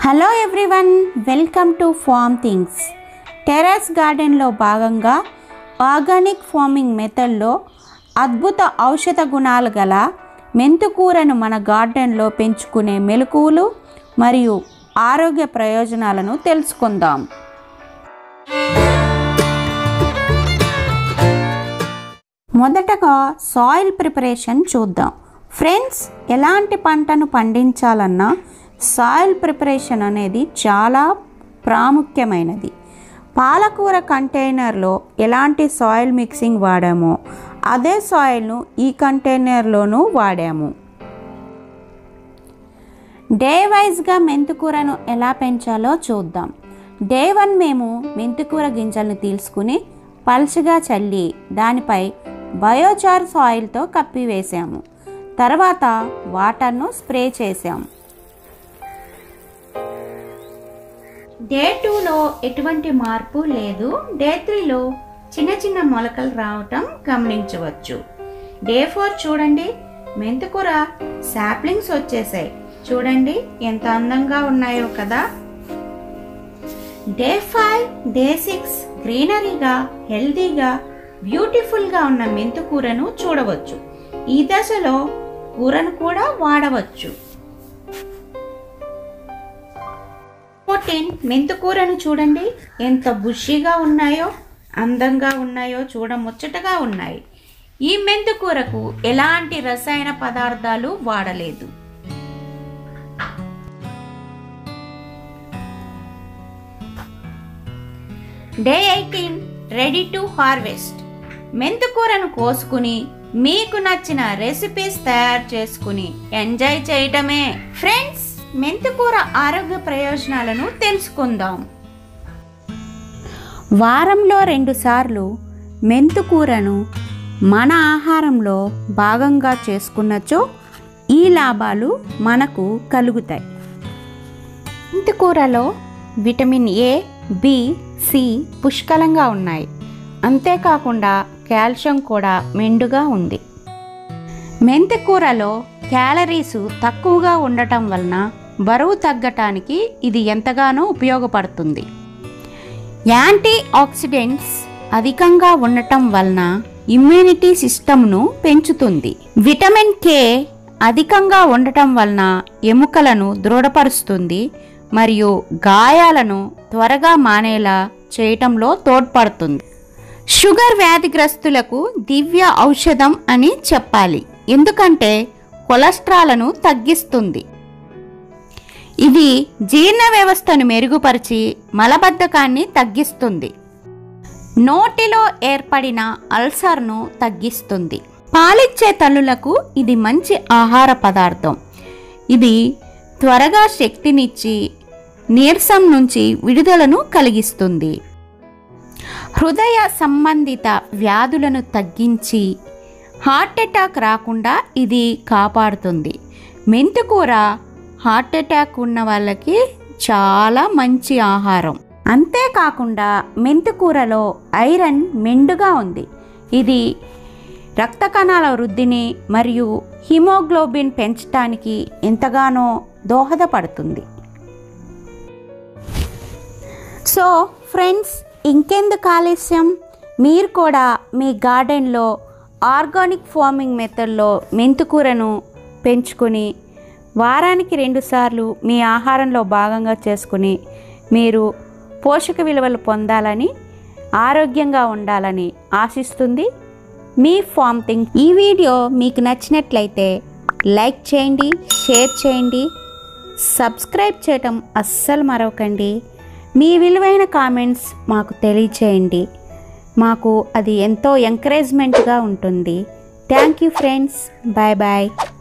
hello everyone welcome to farm things terrace గార్డెన్లో భాగంగా organic farming మెథడ్లో అద్భుత ఔషధ గుణాలు గల మెంతుకూరను మన గార్డెన్లో పెంచుకునే మెలకువలు మరియు ఆరోగ్య ప్రయోజనాలను తెలుసుకుందాం మొదటగా సాయిల్ ప్రిపరేషన్ చూద్దాం ఫ్రెండ్స్ ఎలాంటి పంటను పండించాలన్నా సాయిల్ ప్రిపరేషన్ అనేది చాలా ప్రాముఖ్యమైనది పాలకూర కంటైనర్లో ఎలాంటి సాయిల్ మిక్సింగ్ వాడామో అదే సాయిల్ను ఈ కంటైనర్లోనూ వాడాము డే వైజ్గా మెంతికూరను ఎలా పెంచాలో చూద్దాం డే వన్ మేము మెంతికూర గింజలను తీసుకుని పల్చగా చల్లి దానిపై బయోచార్ సాయిల్తో కప్పివేసాము తర్వాత వాటర్ను స్ప్రే చేసాము డే టూలో ఎటువంటి మార్పు లేదు డే త్రీలో చిన్న చిన్న మొలకలు రావటం గమనించవచ్చు డే ఫోర్ చూడండి మెంతికూర సాప్లింగ్స్ వచ్చేసాయి చూడండి ఎంత అందంగా ఉన్నాయో కదా డే ఫైవ్ డే సిక్స్ గ్రీనరీగా హెల్తీగా బ్యూటిఫుల్గా ఉన్న మెంతికూరను చూడవచ్చు ఈ దశలో కూరను కూడా వాడవచ్చు ఫోర్టీన్ మెంతికూరను చూడండి ఎంత బుషిగా ఉన్నాయో అందంగా ఉన్నాయో చూడ ముచ్చటగా ఉన్నాయి ఈ మెంతికూరకు ఎలాంటి రసాయన పదార్థాలు వాడలేదు day eighteen ready to harvest మెంతికూరను కోసుకుని మీకు నచ్చిన రెసిపీస్ తయారు చేసుకుని ఎంజాయ్ చేయటమే ఫ్రెండ్స్ మెంతికూర ఆరోగ్య ప్రయోజనాలను తెలుసుకుందాం వారంలో రెండుసార్లు మెంతికూరను మన ఆహారంలో భాగంగా చేసుకున్నచో ఈ లాభాలు మనకు కలుగుతాయి మెంతికూరలో విటమిన్ ఏ బి సి పుష్కలంగా ఉన్నాయి అంతేకాకుండా కాల్షియం కూడా మెండుగా ఉంది మెంతికూరలో క్యాలరీస్ తక్కువగా ఉండటం వలన బరువు తగ్గటానికి ఇది ఎంతగానో ఉపయోగపడుతుంది యాంటీ ఆక్సిడెంట్స్ అధికంగా ఉండటం వలన ఇమ్యూనిటీ సిస్టమ్ను పెంచుతుంది విటమిన్ కే అధికంగా ఉండటం వలన ఎముకలను దృఢపరుస్తుంది మరియు గాయాలను త్వరగా మానేలా చేయటంలో తోడ్పడుతుంది షుగర్ వ్యాధిగ్రస్తులకు దివ్య ఔషధం అని చెప్పాలి ఎందుకంటే కొలెస్ట్రాల్ను తగ్గిస్తుంది ఇది జీర్ణ వ్యవస్థను మెరుగుపరిచి మలబద్ధకాన్ని తగ్గిస్తుంది నోటిలో ఏర్పడిన అల్సర్ను తగ్గిస్తుంది పాలిచ్చే తల్లులకు ఇది మంచి ఆహార పదార్థం ఇది త్వరగా శక్తినిచ్చి నీరసం నుంచి విడుదలను కలిగిస్తుంది హృదయ సంబంధిత వ్యాధులను తగ్గించి హార్ట్ అటాక్ రాకుండా ఇది కాపాడుతుంది మెంతికూర హార్ట్ అటాక్ ఉన్న వాళ్ళకి చాలా మంచి ఆహారం అంతేకాకుండా మెంతికూరలో ఐరన్ మెండుగా ఉంది ఇది రక్త కణాల వృద్ధిని మరియు హిమోగ్లోబిన్ పెంచడానికి ఎంతగానో దోహదపడుతుంది సో ఫ్రెండ్స్ ఇంకెందుకు ఆలస్యం మీరు కూడా మీ గార్డెన్లో ఆర్గానిక్ ఫార్మింగ్ మెథడ్లో మెంతికూరను పెంచుకొని వారానికి రెండుసార్లు మీ ఆహారంలో భాగంగా చేసుకుని మీరు పోషక విలువలు పొందాలని ఆరోగ్యంగా ఉండాలని ఆశిస్తుంది మీ ఫామ్ థింగ్ ఈ వీడియో మీకు నచ్చినట్లయితే లైక్ చేయండి షేర్ చేయండి సబ్స్క్రైబ్ చేయటం అస్సలు మరవకండి మీ విలువైన కామెంట్స్ మాకు తెలియచేయండి మాకు అది ఎంతో ఎంకరేజ్మెంట్గా ఉంటుంది thank you friends bye bye